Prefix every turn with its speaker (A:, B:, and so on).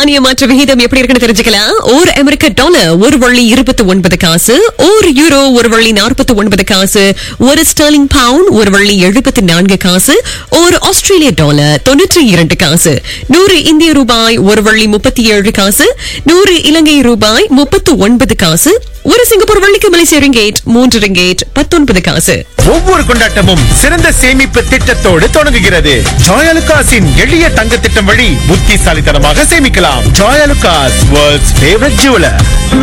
A: நாணய மாற்று விகிதம் எப்படி இருக்குன்னு தெரிஞ்சுக்கலாம் ஒரு அமெரிக்க டாலர் ஒரு வள்ளி இருபத்தி ஒன்பது காசு ஒரு யூரோ ஒரு வள்ளி நாற்பத்தி ஒன்பது காசு ஒரு ஸ்டர்லிங் பவுண்ட் ஒரு வள்ளி எழுபத்தி நான்கு காசு ஒரு ஆஸ்திரேலிய டாலர் தொன்னூற்றி இரண்டு காசு நூறு இந்திய ரூபாய் ஒரு வள்ளி முப்பத்தி ஏழு காசு நூறு இலங்கை ரூபாய் முப்பத்து ஒன்பது காசு ஒரு சிங்கப்பூர் வள்ளிக்கு மலேசிய ரிங்கேட் மூன்று ரிங்கேட் பத்தொன்பது காசு
B: ஒவ்வொரு கொண்டாட்டமும் சிறந்த சேமிப்பு திட்டத்தோடு தொடங்குகிறது ஜாயலுகாஸின் எளிய தங்க திட்டம் வழி புத்திசாலித்தனமாக சேமிக்கலாம் ஜாயலுகாஸ் வேர்ல்ட்ஸ் ஃபேவரட் ஜுவலர்